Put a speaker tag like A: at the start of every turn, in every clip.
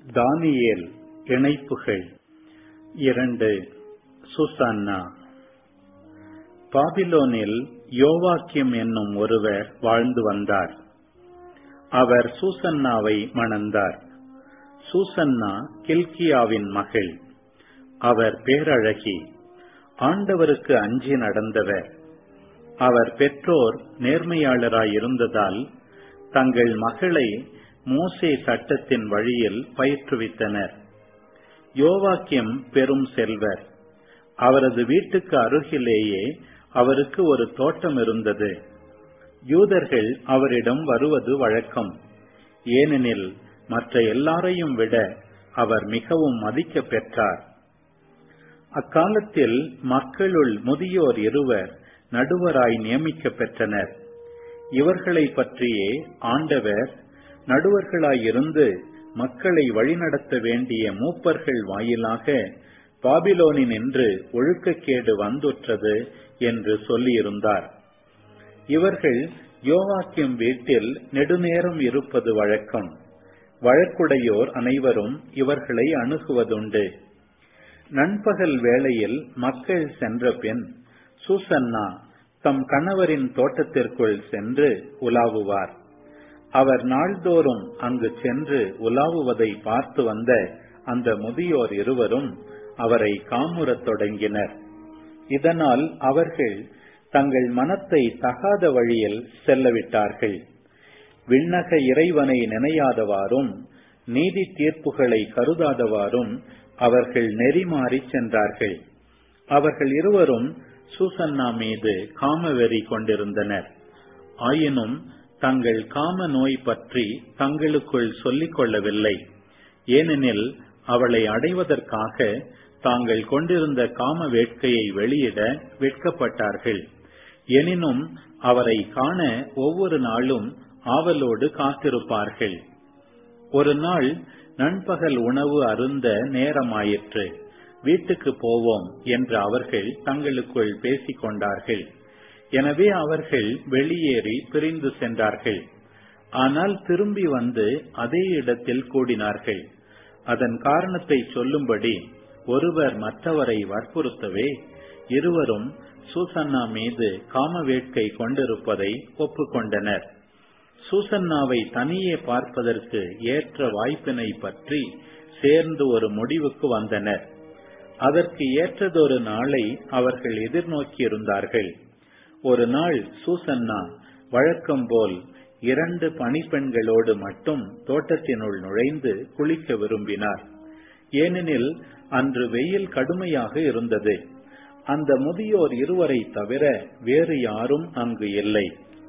A: தானியேல் இணைப்புகள் இரண்டு சுசன்னா பாபிலோனில் யோவாக்கியம் என்னும் ஒருவர் வாழ்ந்து வந்தார் அவர் சூசன்னாவை மணந்தார் சூசன்னா கில்கியாவின் மகள் அவர் பேரழகி ஆண்டவருக்கு அஞ்சி நடந்தவர் அவர் பெற்றோர் நேர்மையாளராயிருந்ததால் தங்கள் மகளை மோசே சட்டத்தின் வழியில் பயிற்றுவித்தனர் யோவாக்கியம் பெரும் செல்வர் அவரது வீட்டுக்கு அருகிலேயே அவருக்கு ஒரு தோட்டம் இருந்தது யூதர்கள் அவரிடம் வருவது வழக்கம் ஏனெனில் மற்ற எல்லாரையும் விட அவர் மிகவும் மதிக்க பெற்றார் அக்காலத்தில் மக்களுள் முதியோர் இருவர் நடுவராய் நியமிக்க பெற்றனர் இவர்களை பற்றியே ஆண்டவர் நடுவர்களாயிருந்து மக்களை வழிநடத்த வேண்டிய மூப்பர்கள் வாயிலாக பாபிலோனினின்று ஒழுக்கக்கேடு வந்துற்றது என்று சொல்லியிருந்தார் இவர்கள் யோவாக்கியம் வீட்டில் நெடுநேரம் இருப்பது வழக்கம் வழக்குடையோர் அனைவரும் இவர்களை அணுகுவதுண்டு நண்பகல் வேளையில் மக்கள் சென்ற பின் சூசன்னா தம் கணவரின் தோட்டத்திற்குள் சென்று உலாவுவார் அவர் நாள்தோறும் அங்கு சென்று உலாவுவதை பார்த்து வந்த அந்த முதியோர் இருவரும் அவரை காமுறத் தொடங்கினர் இதனால் அவர்கள் தங்கள் மனத்தை தகாத வழியில் செல்லவிட்டார்கள் விண்ணக இறைவனை நினையாதவாறும் நீதி தீர்ப்புகளை கருதாதவாறும் அவர்கள் நெறிமாறி சென்றார்கள் அவர்கள் இருவரும் சூசன்னா மீது காமவெறி கொண்டிருந்தனர் ஆயினும் தங்கள் காம நோய் பற்றி தங்களுக்குள் சொல்லிக் கொள்ளவில்லை ஏனெனில் அவளை அடைவதற்காக தாங்கள் கொண்டிருந்த காம வேட்கையை வெளியிட வெட்கப்பட்டார்கள் எனினும் அவரை காண ஒவ்வொரு நாளும் ஆவலோடு காத்திருப்பார்கள் ஒரு நாள் நண்பகல் உணவு அருந்த நேரமாயிற்று வீட்டுக்கு போவோம் என்று அவர்கள் தங்களுக்குள் பேசிக் கொண்டார்கள் எனவே அவர்கள் வெளியேறி பிரிந்து சென்றார்கள் ஆனால் திரும்பி வந்து அதே இடத்தில் கூடினார்கள் அதன் காரணத்தை சொல்லும்படி ஒருவர் மற்றவரை வற்புறுத்தவே இருவரும் சூசன்னா மீது காம வேட்கை கொண்டிருப்பதை ஒப்புக்கொண்டனர் சூசன்னாவை தனியே பார்ப்பதற்கு ஏற்ற வாய்ப்பினை பற்றி சேர்ந்து ஒரு முடிவுக்கு வந்தனர் அதற்கு ஏற்றதொரு நாளை அவர்கள் எதிர்நோக்கியிருந்தார்கள் ஒரு நாள் சூசன்னா வழக்கம் போல் இரண்டு பணிப்பெண்களோடு மட்டும் தோட்டத்தினுள் நுழைந்து குளிக்க விரும்பினார் ஏனெனில் அன்று வெயில் கடுமையாக இருந்தது அந்த முதியோர் இருவரை தவிர வேறு யாரும் அங்கு இல்லை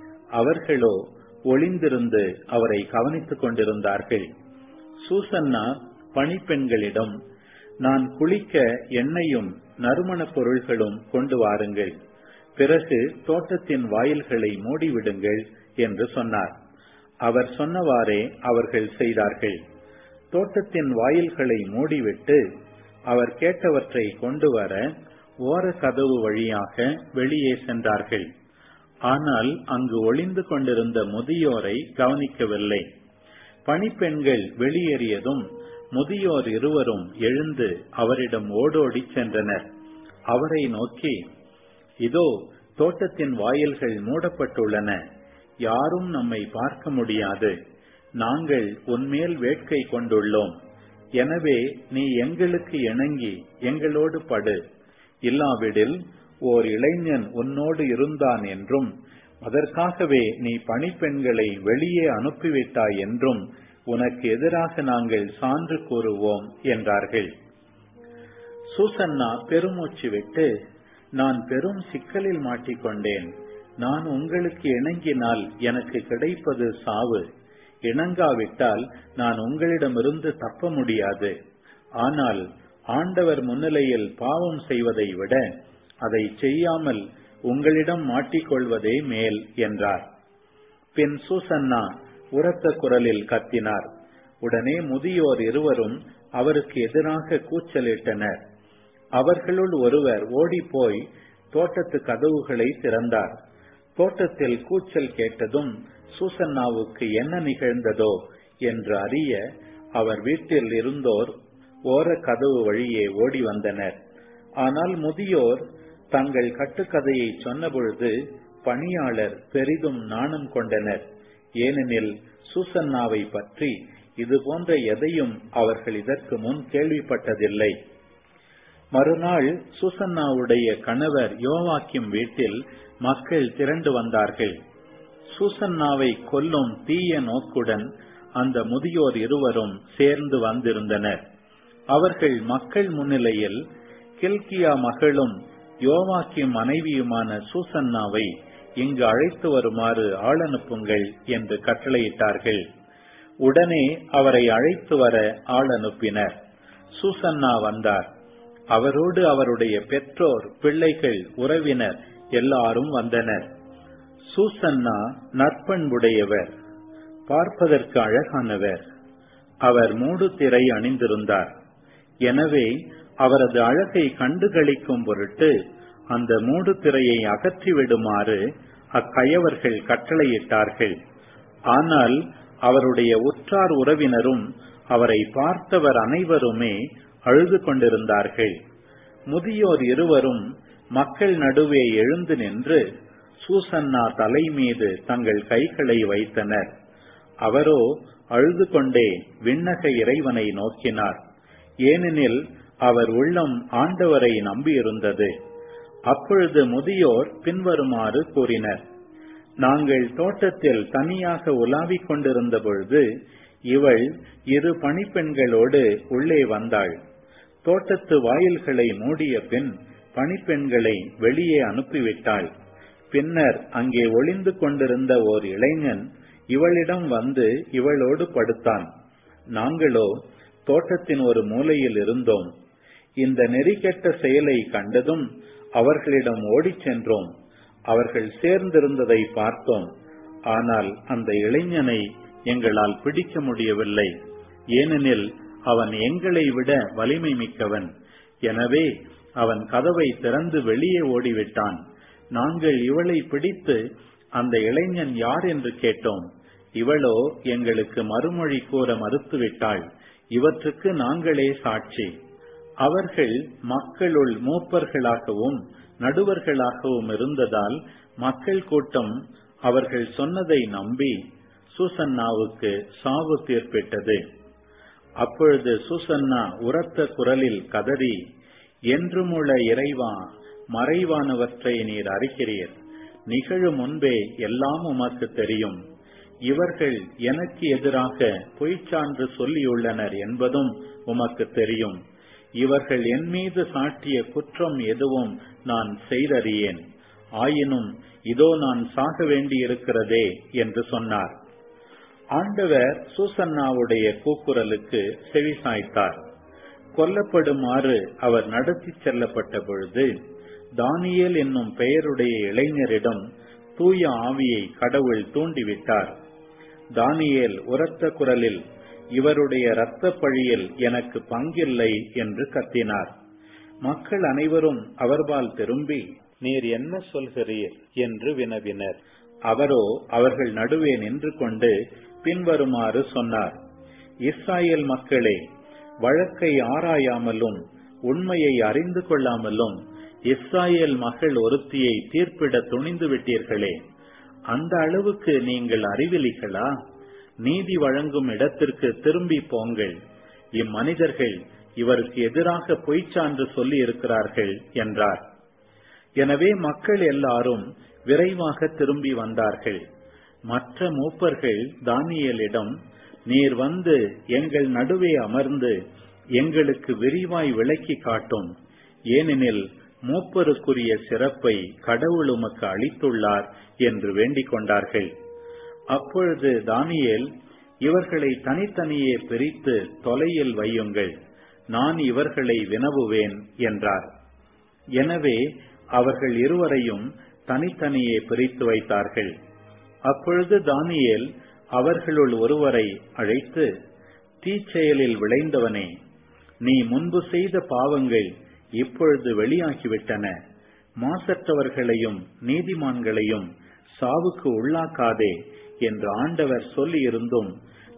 A: அவர்களோ ஒளிந்திருந்து அவரை கவனித்துக் கொண்டிருந்தார்கள் சூசன்னா பணிப்பெண்களிடம் நான் குளிக்க எண்ணெயும் நறுமணப் பொருள்களும் கொண்டு வாருங்கள் பிறகு தோட்டத்தின் வாயில்களை மூடிவிடுங்கள் என்று சொன்னார் அவர் சொன்னவாறே அவர்கள் செய்தார்கள் தோட்டத்தின் வாயில்களை மூடிவிட்டு அவர் கேட்டவற்றை கொண்டு வர ஓர கதவு வழியாக வெளியே சென்றார்கள் ஆனால் அங்கு ஒளிந்து கொண்டிருந்த முதியோரை கவனிக்கவில்லை பணிப்பெண்கள் வெளியேறியதும் முதியோர் இருவரும் எழுந்து அவரிடம் ஓடோடி சென்றனர் அவரை நோக்கி இதோ தோட்டத்தின் வாயில்கள் மூடப்பட்டுள்ளன யாரும் நம்மை பார்க்க முடியாது நாங்கள் உன்மேல் வேட்கை கொண்டுள்ளோம் எனவே நீ எங்களுக்கு இணங்கி எங்களோடு படு இல்லாவிடில் ஓர் இளைஞன் உன்னோடு இருந்தான் என்றும் அதற்காகவே நீ பணிப்பெண்களை வெளியே அனுப்பிவிட்டாய் என்றும் உனக்கு எதிராக நாங்கள் சான்று கூறுவோம் என்றார்கள் சூசன்னா பெருமூச்சு விட்டு நான் பெரும் சிக்கலில் மாட்டிக்கொண்டேன் நான் உங்களுக்கு இணங்கினால் எனக்கு கிடைப்பது சாவு இணங்காவிட்டால் நான் உங்களிடமிருந்து தப்ப முடியாது ஆனால் ஆண்டவர் முன்னிலையில் பாவம் செய்வதை விட அதை செய்யாமல் உங்களிடம் மாட்டிக்கொள்வதே மேல் என்றார் பின் சூசன்னா உரத்த குரலில் கத்தினார் உடனே முதியோர் இருவரும் அவருக்கு எதிராக கூச்சலிட்டனர் அவர்களுள் ஒருவர் ஓடிப்போய் தோட்டத்து கதவுகளை திறந்தார் தோட்டத்தில் கூச்சல் கேட்டதும் சூசன்னாவுக்கு என்ன நிகழ்ந்ததோ என்று அறிய அவர் வீட்டில் இருந்தோர் ஓர கதவு வழியே ஓடி வந்தனர் ஆனால் முதியோர் தங்கள் கட்டுக்கதையை சொன்னபொழுது பணியாளர் பெரிதும் நாணம் கொண்டனர் ஏனெனில் சூசன்னாவை பற்றி இது போன்ற எதையும் அவர்கள் இதற்கு முன் கேள்விப்பட்டதில்லை மறுநாள் சூசன்னாவுடைய கணவர் யோவாக்கிம் வீட்டில் மக்கள் திரண்டு வந்தார்கள் சூசன்னாவை கொல்லும் தீய நோக்குடன் அந்த முதியோர் இருவரும் சேர்ந்து வந்திருந்தனர் அவர்கள் மக்கள் முன்னிலையில் கில்கியா மகளும் யோவாக்கிம் மனைவியுமான சூசன்னாவை இங்கு அழைத்து வருமாறு ஆள் அனுப்புங்கள் என்று கட்டளையிட்டார்கள் உடனே அவரை அழைத்து வர ஆள் அனுப்பினர் சூசன்னா வந்தார் அவரோடு அவருடைய பெற்றோர் பிள்ளைகள் உறவினர் எல்லாரும் வந்தனர் சூசன்னா நற்பண்புடையவர் பார்ப்பதற்கு அழகானவர் அவர் மூடு திரை அணிந்திருந்தார் எனவே அவரது அழகை கண்டுகளிக்கும் பொருட்டு அந்த மூடு திரையை அகற்றிவிடுமாறு அக்கயவர்கள் கட்டளையிட்டார்கள் ஆனால் அவருடைய உற்றார் உறவினரும் அவரை பார்த்தவர் அனைவருமே அழுது கொண்டிருந்தார்கள் முதியோர் இருவரும் மக்கள் நடுவே எழுந்து நின்று சூசன்னா தலை மீது தங்கள் கைகளை வைத்தனர் அவரோ அழுது கொண்டே விண்ணக இறைவனை நோக்கினார் ஏனெனில் அவர் உள்ளம் ஆண்டவரை நம்பியிருந்தது அப்பொழுது முதியோர் பின்வருமாறு கூறினர் நாங்கள் தோட்டத்தில் தனியாக உலாவிக் கொண்டிருந்த பொழுது இவள் இரு பணிப்பெண்களோடு உள்ளே வந்தாள் தோட்டத்து வாயில்களை மூடிய பின் பணிப்பெண்களை வெளியே அனுப்பிவிட்டாள் பின்னர் அங்கே ஒளிந்து கொண்டிருந்த ஓர் இளைஞன் இவளிடம் வந்து இவளோடு படுத்தான் நாங்களோ தோட்டத்தின் ஒரு மூலையில் இருந்தோம் இந்த நெறிகெட்ட செயலை கண்டதும் அவர்களிடம் ஓடிச் சென்றோம் அவர்கள் சேர்ந்திருந்ததை பார்த்தோம் ஆனால் அந்த இளைஞனை எங்களால் பிடிக்க முடியவில்லை ஏனெனில் அவன் எங்களை விட வலிமை மிக்கவன் எனவே அவன் கதவை திறந்து வெளியே ஓடிவிட்டான் நாங்கள் இவளை பிடித்து அந்த இளைஞன் யார் என்று கேட்டோம் இவளோ எங்களுக்கு மறுமொழி கூற மறுத்துவிட்டாள் இவற்றுக்கு நாங்களே சாட்சி அவர்கள் மக்களுள் மூப்பர்களாகவும் நடுவர்களாகவும் இருந்ததால் மக்கள் கூட்டம் அவர்கள் சொன்னதை நம்பி சூசன்னாவுக்கு சாவு தீர்ப்பிட்டது அப்பொழுது சூசன்னா உரத்த குரலில் கதறி என்றுமுள்ள இறைவா மறைவானவற்றை நீர் அறிகிறீர் நிகழும் முன்பே எல்லாம் உமக்கு தெரியும் இவர்கள் எனக்கு எதிராக பொய்ச்சான்று சொல்லியுள்ளனர் என்பதும் உமக்கு தெரியும் இவர்கள் என் மீது சாட்டிய குற்றம் எதுவும் நான் செய்தறியேன் ஆயினும் இதோ நான் சாக வேண்டியிருக்கிறதே என்று சொன்னார் ஆண்டவர் சூசன்னாவுடைய கூக்குரலுக்கு செவிசாய்த்தார் கொல்லப்படுமாறு அவர் நடத்திச் செல்லப்பட்ட பொழுது தானியேல் என்னும் பெயருடைய இளைஞரிடம் தூய ஆவியை கடவுள் தூண்டிவிட்டார் தானியேல் உரத்த குரலில் இவருடைய இரத்த பழியில் எனக்கு பங்கில்லை என்று கத்தினார் மக்கள் அனைவரும் அவர்பால் திரும்பி நீர் என்ன சொல்கிறீர் என்று வினவினர் அவரோ அவர்கள் நடுவே நின்று கொண்டு பின்வருமாறு சொன்னார் இஸ்ராயேல் மக்களே வழக்கை ஆராயாமலும் உண்மையை அறிந்து கொள்ளாமலும் இஸ்ராயேல் மகள் ஒருத்தியை தீர்ப்பிட துணிந்து விட்டீர்களே அந்த அளவுக்கு நீங்கள் அறிவிலிகளா நீதி வழங்கும் இடத்திற்கு திரும்பி போங்கள் இம்மனிதர்கள் இவருக்கு எதிராக பொய்ச்சான்று சொல்லி இருக்கிறார்கள் என்றார் எனவே மக்கள் எல்லாரும் விரைவாக திரும்பி வந்தார்கள் மற்ற மூப்பர்கள் தானியலிடம் நீர் வந்து எங்கள் நடுவே அமர்ந்து எங்களுக்கு விரிவாய் விளக்கி காட்டும் ஏனெனில் மூப்பருக்குரிய சிறப்பை கடவுள் உமக்கு அளித்துள்ளார் என்று வேண்டிக் கொண்டார்கள் அப்பொழுது தானியேல் இவர்களை தனித்தனியே பிரித்து தொலையில் வையுங்கள் நான் இவர்களை வினவுவேன் என்றார் எனவே அவர்கள் இருவரையும் தனித்தனியே பிரித்து வைத்தார்கள் அப்பொழுது தானியேல் அவர்களுள் ஒருவரை அழைத்து தீச்செயலில் விளைந்தவனே நீ முன்பு செய்த பாவங்கள் இப்பொழுது வெளியாகிவிட்டன மாசற்றவர்களையும் நீதிமான்களையும் சாவுக்கு உள்ளாக்காதே என்று ஆண்டவர் சொல்லியிருந்தும்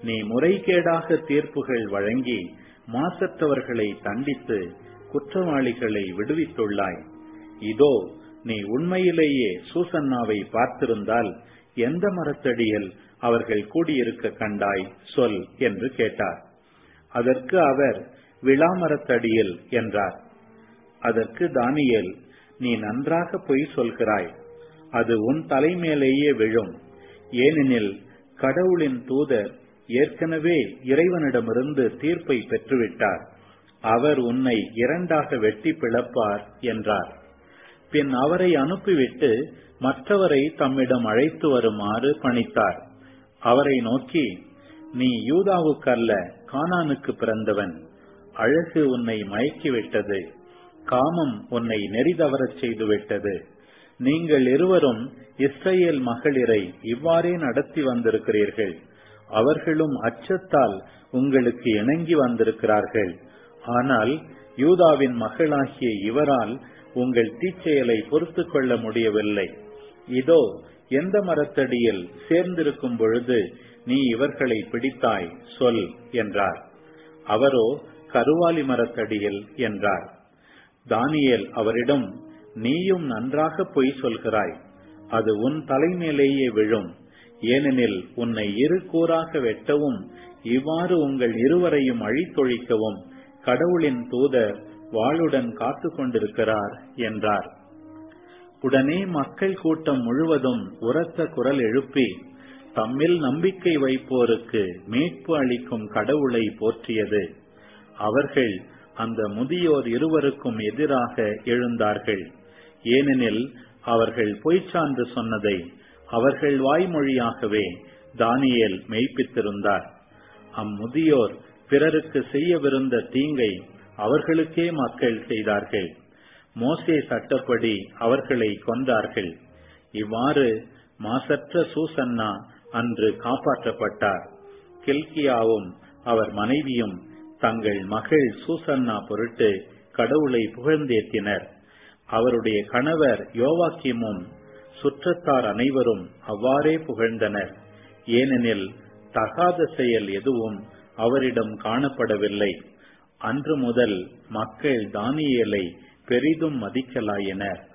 A: நீ முறைகேடாக தீர்ப்புகள் வழங்கி மாசற்றவர்களை தண்டித்து குற்றவாளிகளை விடுவித்துள்ளாய் இதோ நீ உண்மையிலேயே சூசன்னாவை பார்த்திருந்தால் எந்த மரத்தடியில் அவர்கள் கூடியிருக்க கண்டாய் சொல் என்று கேட்டார் அதற்கு அவர் விழாமரத்தடியில் என்றார் அதற்கு தானியேல் நீ நன்றாக பொய் சொல்கிறாய் அது உன் தலைமேலேயே விழும் ஏனெனில் கடவுளின் தூதர் ஏற்கனவே இறைவனிடமிருந்து தீர்ப்பை பெற்றுவிட்டார் அவர் உன்னை இரண்டாக வெட்டி பிளப்பார் என்றார் பின் அவரை அனுப்பிவிட்டு மற்றவரை தம்மிடம் அழைத்து வருமாறு பணித்தார் அவரை நோக்கி நீ யூதாவுக்கல்ல கானானுக்கு பிறந்தவன் அழகு உன்னை மயக்கிவிட்டது காமம் உன்னை நெறிதவரச் செய்துவிட்டது நீங்கள் இருவரும் இஸ்ரேல் மகளிரை இவ்வாறே நடத்தி வந்திருக்கிறீர்கள் அவர்களும் அச்சத்தால் உங்களுக்கு இணங்கி வந்திருக்கிறார்கள் ஆனால் யூதாவின் மகளாகிய இவரால் உங்கள் தீச்செயலை பொறுத்து கொள்ள முடியவில்லை இதோ எந்த மரத்தடியில் சேர்ந்திருக்கும் பொழுது நீ இவர்களை பிடித்தாய் சொல் என்றார் அவரோ கருவாலி மரத்தடியில் என்றார் தானியேல் அவரிடம் நீயும் நன்றாக பொய் சொல்கிறாய் அது உன் தலைமேலேயே விழும் ஏனெனில் உன்னை இரு கூறாக வெட்டவும் இவ்வாறு உங்கள் இருவரையும் அழித்தொழிக்கவும் கடவுளின் தூதர் வாளுடன் காத்து கொண்டிருக்கிறார் என்றார் உடனே மக்கள் கூட்டம் முழுவதும் உரத்த குரல் எழுப்பி தம்மில் நம்பிக்கை வைப்போருக்கு மீட்பு அளிக்கும் கடவுளை போற்றியது அவர்கள் அந்த முதியோர் இருவருக்கும் எதிராக எழுந்தார்கள் ஏனெனில் அவர்கள் பொய்ச்சான்று சொன்னதை அவர்கள் வாய்மொழியாகவே தானியேல் மெய்ப்பித்திருந்தார் அம்முதியோர் பிறருக்கு செய்யவிருந்த தீங்கை அவர்களுக்கே மக்கள் செய்தார்கள் மோசே சட்டப்படி அவர்களை கொன்றார்கள் இவ்வாறு மாசற்ற சூசன்னா அன்று காப்பாற்றப்பட்டார் கில்கியாவும் அவர் மனைவியும் தங்கள் மகள் சூசன்னா பொருட்டு கடவுளை புகழ்ந்தேத்தினர் அவருடைய கணவர் யோவாக்கியமும் சுற்றத்தார் அனைவரும் அவ்வாறே புகழ்ந்தனர் ஏனெனில் தகாத செயல் எதுவும் அவரிடம் காணப்படவில்லை அன்று முதல் மக்கள் தானியேலை பெரிதும் மதிக்கலாயினர்